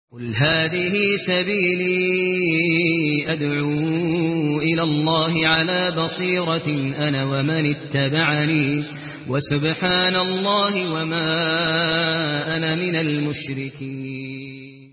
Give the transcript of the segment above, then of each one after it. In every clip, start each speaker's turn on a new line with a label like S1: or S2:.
S1: قل هذه سبيلي أدعو إلى الله على بصيرة أنا ومن اتبعني وسبحان الله وما أنا من المشركين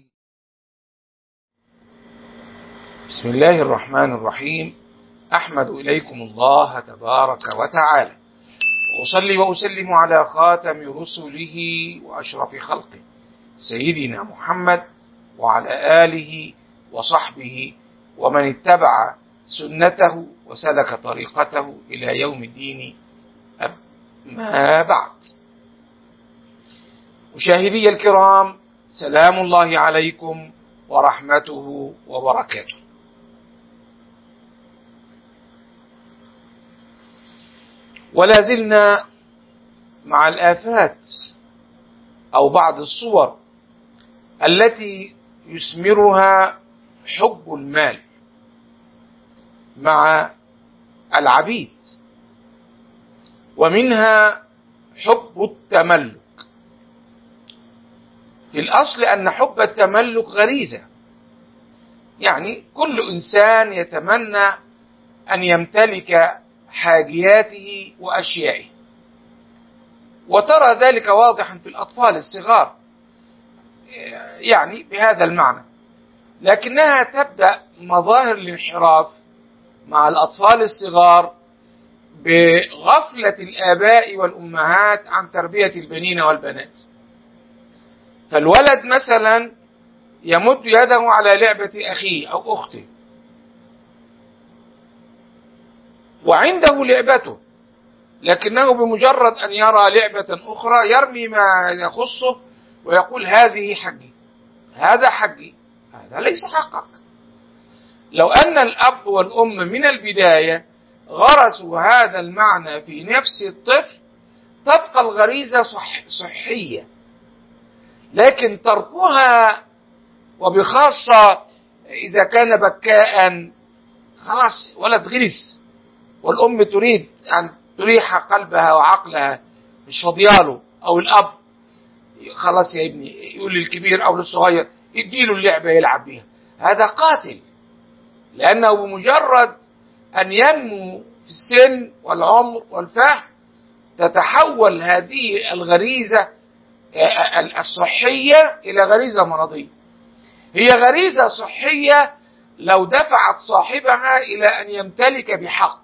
S2: بسم الله الرحمن الرحيم أحمد إليكم الله تبارك وتعالى وأصلي وأسلم على خاتم رسله وأشرف خلقه سيدنا محمد وعلى آله وصحبه ومن اتبع سنته وسلك طريقته إلى يوم الدين ما بعد مشاهدي الكرام سلام الله عليكم ورحمته وبركاته ولا زلنا مع الآفات أو بعض الصور التي يثمرها حب المال مع العبيد ومنها حب التملك في الأصل أن حب التملك غريزة يعني كل إنسان يتمنى أن يمتلك حاجياته وأشيائه وترى ذلك واضحا في الأطفال الصغار يعني بهذا المعنى لكنها تبدأ مظاهر الانحراف مع الأطفال الصغار بغفلة الآباء والأمهات عن تربية البنين والبنات فالولد مثلا يمد يده على لعبة أخيه أو أخته وعنده لعبته لكنه بمجرد أن يرى لعبة أخرى يرمي ما يخصه ويقول هذه حقي هذا حقي هذا ليس حقك لو أن الأب والأم من البداية غرسوا هذا المعنى في نفس الطفل تبقى الغريزة صح صحية لكن تركها وبخاصة إذا كان بكاء خلاص ولد غرس والأم تريد أن تريح قلبها وعقلها مش فاضياله أو الأب خلاص يا ابني يقول للكبير أو للصغير اديله اللعبة يلعب بيها هذا قاتل لأنه بمجرد أن ينمو في السن والعمر والفهم تتحول هذه الغريزة الصحية إلى غريزة مرضية هي غريزة صحية لو دفعت صاحبها إلى أن يمتلك بحق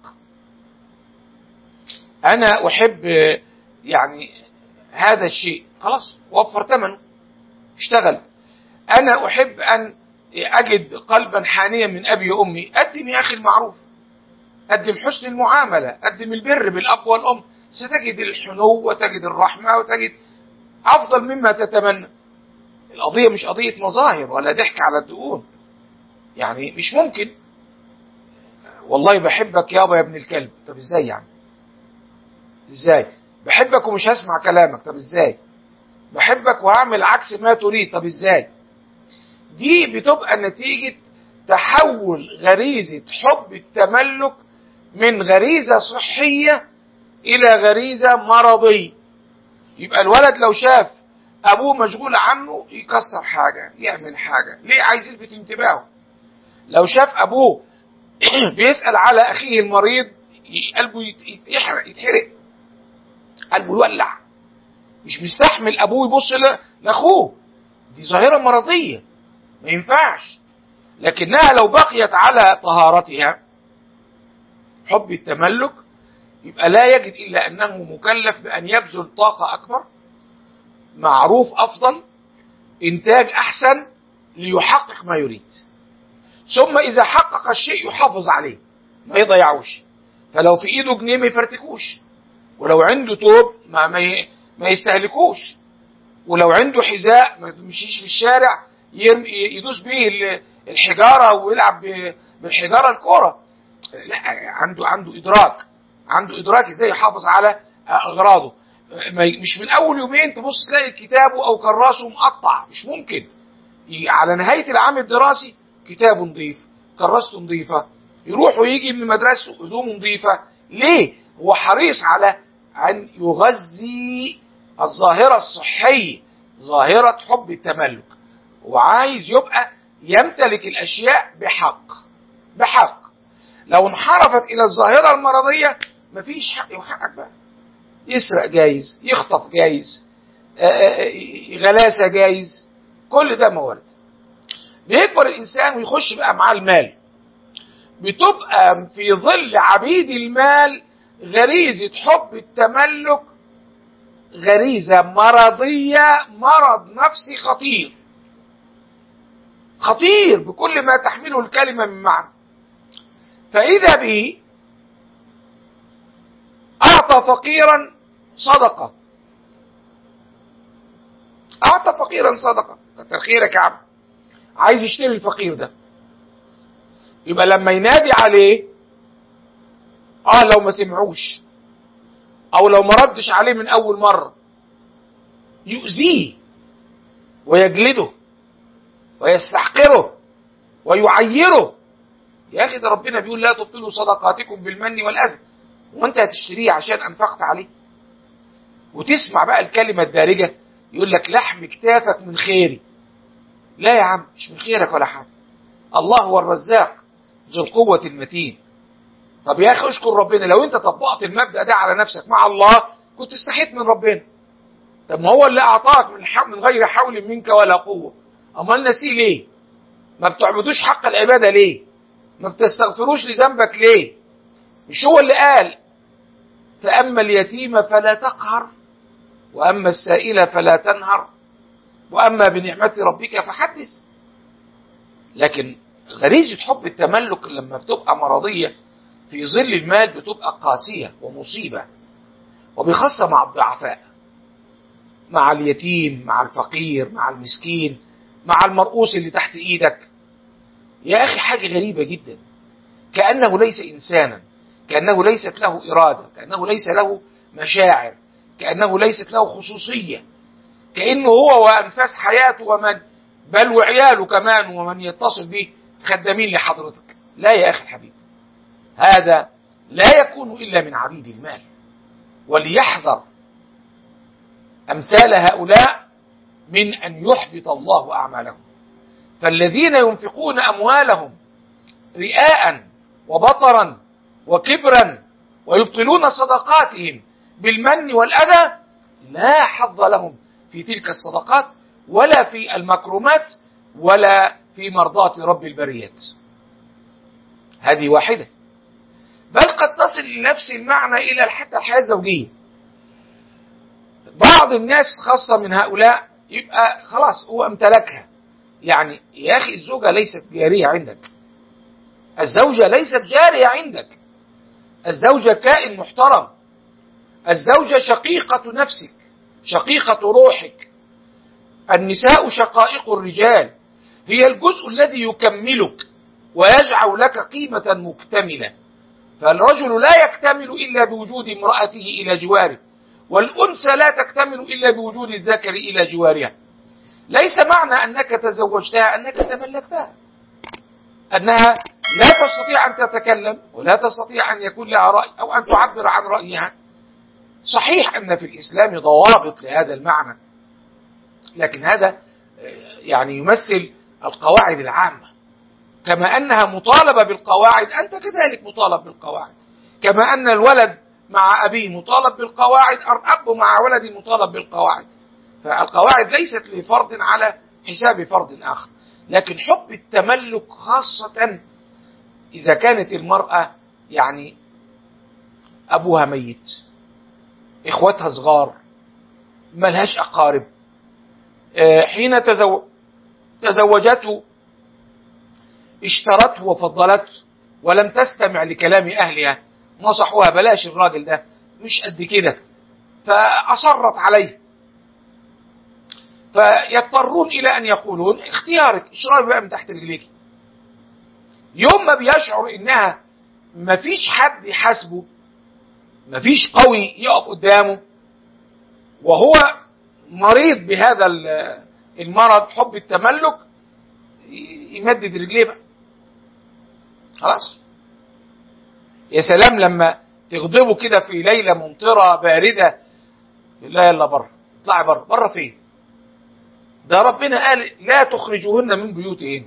S2: أنا أحب يعني هذا الشيء خلاص وفر ثمنه اشتغل أنا أحب أن أجد قلبا حانيا من أبي وأمي قدم يا أخي المعروف قدم حسن المعاملة قدم البر بالأب والأم ستجد الحنو وتجد الرحمة وتجد أفضل مما تتمنى القضية مش قضية مظاهر ولا ضحك على الدقون يعني مش ممكن والله بحبك يابا يا ابن الكلب طب ازاي يعني ازاي بحبك ومش هسمع كلامك طب ازاي بحبك وهعمل عكس ما تريد طب ازاي دي بتبقى نتيجة تحول غريزة حب التملك من غريزة صحية إلى غريزة مرضية يبقى الولد لو شاف أبوه مشغول عنه يكسر حاجة يعمل حاجة ليه عايز يلفت انتباهه لو شاف أبوه بيسأل على أخيه المريض قلبه يحرق يتحرق قلبه يولع مش مستحمل أبوه يبص لأخوه دي ظاهرة مرضية ما ينفعش لكنها لو بقيت على طهارتها حب التملك يبقى لا يجد إلا أنه مكلف بأن يبذل طاقة أكبر معروف أفضل إنتاج أحسن ليحقق ما يريد ثم إذا حقق الشيء يحافظ عليه ما يضيعوش فلو في إيده جنيه ما يفرتكوش ولو عنده توب ما, ما, ما يستهلكوش ولو عنده حذاء ما يمشيش في الشارع يدوس به الحجارة ويلعب بالحجارة الكورة لا عنده عنده إدراك عنده إدراك إزاي يحافظ على أغراضه مش من أول يومين تبص تلاقي كتابه أو كراسه مقطع مش ممكن على نهاية العام الدراسي كتاب نظيف كراسته نظيفة يروح ويجي من مدرسته هدومه نظيفة ليه؟ هو حريص على أن يغذي الظاهرة الصحية ظاهرة حب التملك وعايز يبقى يمتلك الاشياء بحق بحق لو انحرفت الى الظاهره المرضيه مفيش حق وحقك بقى يسرق جايز يخطف جايز غلاسه جايز كل ده موارد بيكبر الانسان ويخش بقى معاه المال بتبقى في ظل عبيد المال غريزه حب التملك غريزه مرضيه مرض نفسي خطير خطير بكل ما تحمله الكلمه من معنى فاذا به اعطى فقيرا صدقه اعطى فقيرا صدقه كتر خيرك يا عم عايز يشتري الفقير ده يبقى لما ينادي عليه اه لو ما سمعوش او لو ما ردش عليه من اول مره يؤذيه ويجلده ويستحقره ويعيره يا اخي ده ربنا بيقول لا تبطلوا صدقاتكم بالمن والاذى وانت هتشتريه عشان انفقت عليه وتسمع بقى الكلمه الدارجه يقول لك لحم كتافك من خيري لا يا عم مش من خيرك ولا حاجه الله هو الرزاق ذو القوة المتين طب يا اخي اشكر ربنا لو انت طبقت المبدأ ده على نفسك مع الله كنت استحيت من ربنا طب ما هو اللي اعطاك من, من غير حول منك ولا قوة امال نسيه ليه ما بتعبدوش حق العبادة ليه ما بتستغفروش لذنبك ليه مش هو اللي قال فأما اليتيم فلا تقهر وأما السائل فلا تنهر وأما بنعمة ربك فحدث لكن غريزة حب التملك لما بتبقى مرضية في ظل المال بتبقى قاسية ومصيبة وبخاصة مع الضعفاء مع اليتيم مع الفقير مع المسكين مع المرؤوس اللي تحت ايدك يا اخي حاجة غريبة جدا كأنه ليس انسانا كأنه ليست له ارادة كأنه ليس له مشاعر كأنه ليست له خصوصية كأنه هو وأنفاس حياته ومن بل وعياله كمان ومن يتصل به خدامين لحضرتك لا يا أخي الحبيب هذا لا يكون إلا من عبيد المال وليحذر أمثال هؤلاء من أن يحبط الله أعمالهم فالذين ينفقون أموالهم رئاء وبطرا وكبرا ويبطلون صدقاتهم بالمن والأذى لا حظ لهم في تلك الصدقات ولا في المكرمات ولا في مرضاة رب البريات هذه واحدة بل قد تصل لنفس المعنى إلى حتى الحياة الزوجية بعض الناس خاصة من هؤلاء يبقى خلاص هو امتلكها يعني يا أخي الزوجة ليست جارية عندك الزوجة ليست جارية عندك الزوجة كائن محترم الزوجة شقيقة نفسك شقيقة روحك النساء شقائق الرجال هي الجزء الذي يكملك ويجعل لك قيمة مكتملة فالرجل لا يكتمل إلا بوجود امرأته إلى جواره والأنثى لا تكتمل إلا بوجود الذكر إلى جوارها ليس معنى أنك تزوجتها أنك تملكتها أنها لا تستطيع أن تتكلم ولا تستطيع أن يكون لها رأي أو أن تعبر عن رأيها صحيح أن في الإسلام ضوابط لهذا المعنى لكن هذا يعني يمثل القواعد العامة كما أنها مطالبة بالقواعد أنت كذلك مطالب بالقواعد كما أن الولد مع أبيه مطالب بالقواعد الأب مع ولده مطالب بالقواعد فالقواعد ليست لفرد على حساب فرد آخر لكن حب التملك خاصة إذا كانت المرأة يعني أبوها ميت إخوتها صغار ملهاش أقارب حين تزو... تزوجته اشترته وفضلته ولم تستمع لكلام أهلها نصحوها بلاش الراجل ده مش قد كده فأصرت عليه فيضطرون إلى أن يقولون اختيارك اشربي بقى من تحت رجليك يوم ما بيشعر إنها مفيش حد يحاسبه مفيش قوي يقف قدامه وهو مريض بهذا المرض حب التملك يمدد رجليه بقى خلاص يا سلام لما تغضبه كده في ليلة ممطرة باردة لا يلا بره اطلعي بره بره فين ده ربنا قال لا تخرجوهن من بيوتهن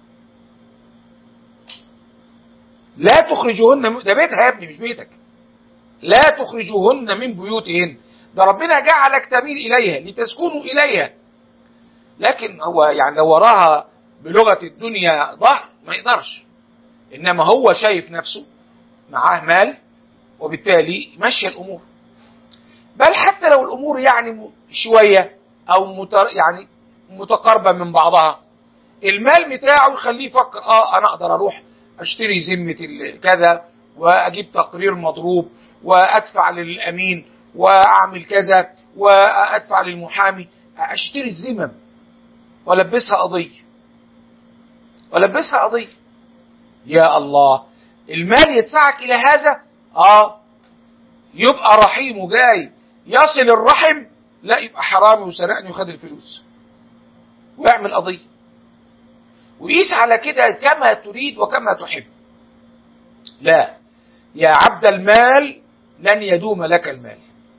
S2: لا تخرجوهن من... ده بيتها يا ابني مش بيتك لا تخرجوهن من بيوتهن ده ربنا جعلك تميل إليها لتسكنوا إليها لكن هو يعني لو وراها بلغة الدنيا ظهر ما يقدرش إنما هو شايف نفسه معاه مال وبالتالي ماشية الأمور بل حتى لو الأمور يعني شوية أو متر يعني متقاربة من بعضها المال بتاعه يخليه يفكر اه انا اقدر اروح اشتري ذمة كذا واجيب تقرير مضروب وادفع للامين واعمل كذا وادفع للمحامي اشتري الذمم والبسها قضية والبسها قضية يا الله المال يدفعك الى هذا اه يبقى رحيم وجاي يصل الرحم لا يبقى حرامي وسرقني وخد الفلوس ويعمل قضية وقيس على كده كما تريد وكما تحب لا يا عبد المال لن يدوم لك المال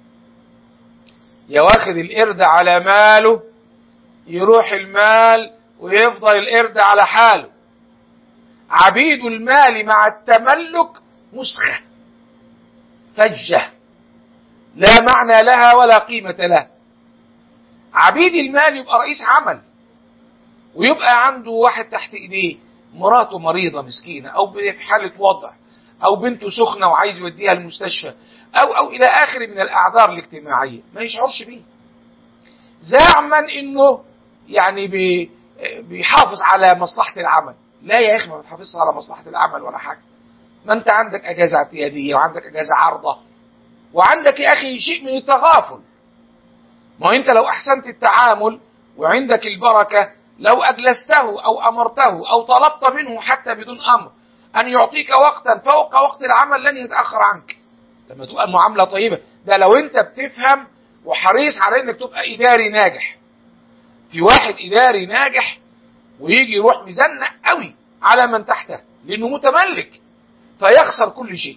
S2: يا واخد القرد على ماله يروح المال ويفضل القرد على حاله عبيد المال مع التملك مسخة فجة لا معنى لها ولا قيمة لها عبيد المال يبقى رئيس عمل ويبقى عنده واحد تحت ايديه مراته مريضة مسكينة او في حالة وضع او بنته سخنة وعايز يوديها المستشفى او او الى اخر من الاعذار الاجتماعية ما يشعرش بيه زعما انه يعني بي بيحافظ على مصلحة العمل لا يا اخي ما بتحافظش على مصلحة العمل ولا حاجة ما انت عندك اجازة اعتيادية وعندك اجازة عارضة وعندك يا اخي شيء من التغافل ما انت لو احسنت التعامل وعندك البركة لو أجلسته أو أمرته أو طلبت منه حتى بدون أمر أن يعطيك وقتا فوق وقت العمل لن يتأخر عنك لما تبقى المعاملة طيبة ده لو أنت بتفهم وحريص على أنك تبقى إداري ناجح في واحد إداري ناجح ويجي يروح مزنق قوي على من تحته لأنه متملك فيخسر كل شيء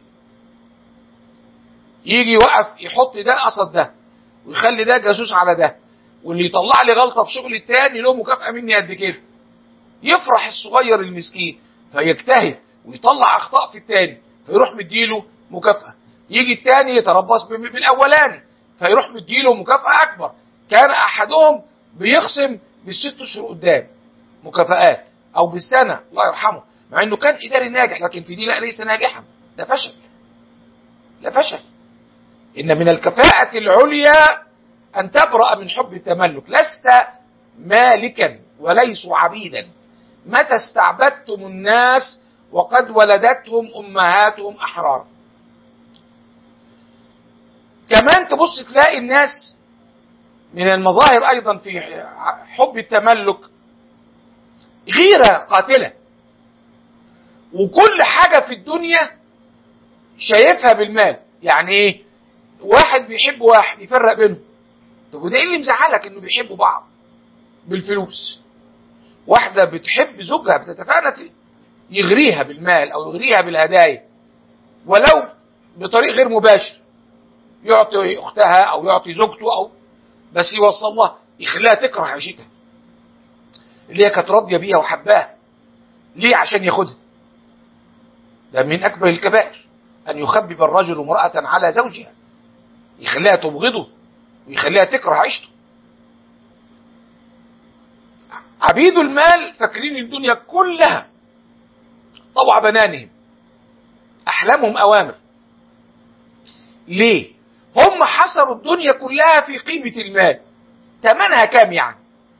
S2: يجي يوقف يحط ده قصد ده ويخلي ده جاسوس على ده واللي يطلع لي غلطه في شغل التاني له مكافاه مني قد كده يفرح الصغير المسكين فيجتهد ويطلع اخطاء في التاني فيروح مديله مكافاه يجي التاني يتربص بالاولاني فيروح مديله مكافاه اكبر كان احدهم بيخصم بالست اشهر قدام مكافآت او بالسنه الله يرحمه مع انه كان اداري ناجح لكن في دي لا ليس ناجحا ده فشل ده فشل ان من الكفاءه العليا أن تبرأ من حب التملك لست مالكا وليسوا عبيدا متى استعبدتم الناس وقد ولدتهم أمهاتهم أحرارا كمان تبص تلاقي الناس من المظاهر أيضا في حب التملك غيرة قاتلة وكل حاجة في الدنيا شايفها بالمال يعني ايه واحد بيحب واحد يفرق بينهم طب وده ايه اللي مزعلك انه بيحبوا بعض بالفلوس واحده بتحب زوجها بتتفانى في يغريها بالمال او يغريها بالهدايا ولو بطريق غير مباشر يعطي اختها او يعطي زوجته او بس يوصل لها يخليها تكره عيشتها اللي هي كانت راضيه بيها وحباها ليه عشان ياخدها ده من اكبر الكبائر ان يخبب الرجل امراه على زوجها يخليها تبغضه ويخليها تكره عيشته عبيد المال فاكرين الدنيا كلها طوع بنانهم احلامهم اوامر ليه هم حصروا الدنيا كلها في قيمة المال ثمنها كام يعني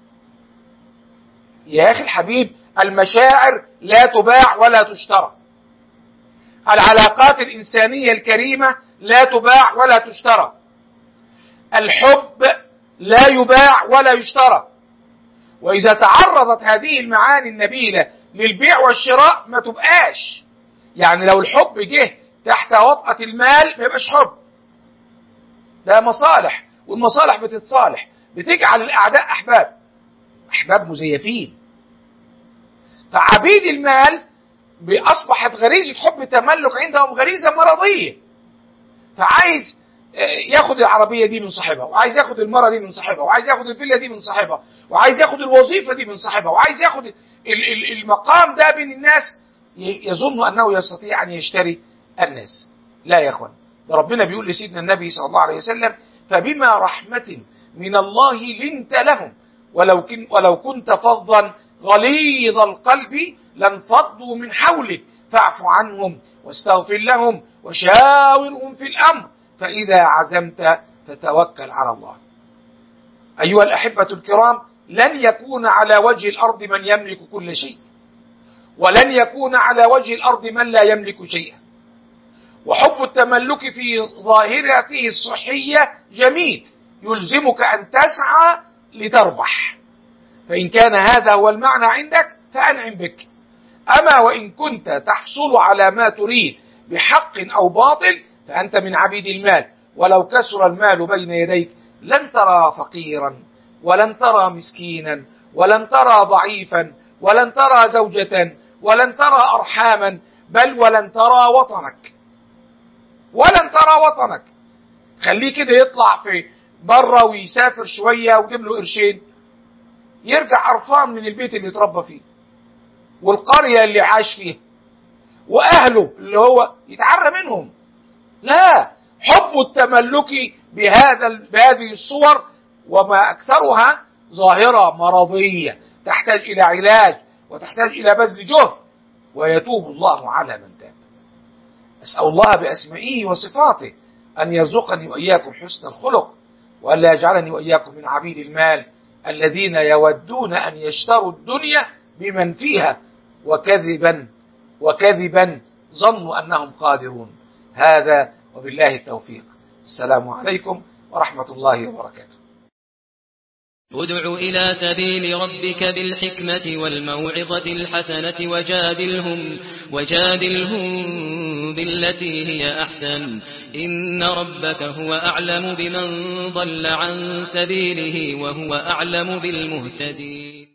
S2: يا اخي الحبيب المشاعر لا تباع ولا تشترى العلاقات الإنسانية الكريمة لا تباع ولا تشترى الحب لا يباع ولا يشترى وإذا تعرضت هذه المعاني النبيلة للبيع والشراء ما تبقاش يعني لو الحب جه تحت وطأة المال ما يبقاش حب ده مصالح والمصالح بتتصالح بتجعل الأعداء أحباب أحباب مزيفين فعبيد المال أصبحت غريزة حب التملك عندهم غريزة مرضية فعايز ياخد العربية دي من صاحبها وعايز ياخد المرة دي من صاحبها وعايز ياخد الفيلا دي من صاحبها وعايز ياخد الوظيفة دي من صاحبها وعايز ياخد المقام ده بين الناس يظن أنه يستطيع أن يشتري الناس لا يا أخوان ده ربنا بيقول لسيدنا النبي صلى الله عليه وسلم فبما رحمة من الله لنت لهم ولو, كن ولو كنت فظا غليظ القلب لانفضوا من حولك فاعف عنهم واستغفر لهم وشاورهم في الأمر فإذا عزمت فتوكل على الله أيها الأحبة الكرام لن يكون على وجه الأرض من يملك كل شيء ولن يكون على وجه الأرض من لا يملك شيئا وحب التملك في ظاهرته الصحية جميل يلزمك أن تسعى لتربح فإن كان هذا هو المعنى عندك فأنعم بك أما وإن كنت تحصل على ما تريد بحق أو باطل فأنت من عبيد المال ولو كسر المال بين يديك لن ترى فقيرا ولن ترى مسكينا ولن ترى ضعيفا ولن ترى زوجة ولن ترى أرحاما بل ولن ترى وطنك ولن ترى وطنك خليه كده يطلع في بره ويسافر شوية ويجيب له قرشين يرجع قرفان من البيت اللي اتربى فيه والقرية اللي عاش فيها وأهله اللي هو يتعرى منهم لا حب التملك بهذا بهذه الصور وما أكثرها ظاهرة مرضية تحتاج إلى علاج وتحتاج إلى بذل جهد ويتوب الله على من تاب أسأل الله بأسمائه وصفاته أن يرزقني وإياكم حسن الخلق وألا يجعلني وإياكم من عبيد المال الذين يودون أن يشتروا الدنيا بمن فيها وكذبا وكذبا ظنوا أنهم قادرون هذا وبالله التوفيق السلام عليكم ورحمة الله وبركاته
S1: ادع إلى سبيل ربك بالحكمة والموعظة الحسنة وجادلهم, وجادلهم بالتي هي أحسن إن ربك هو أعلم بمن ضل عن سبيله وهو أعلم بالمهتدين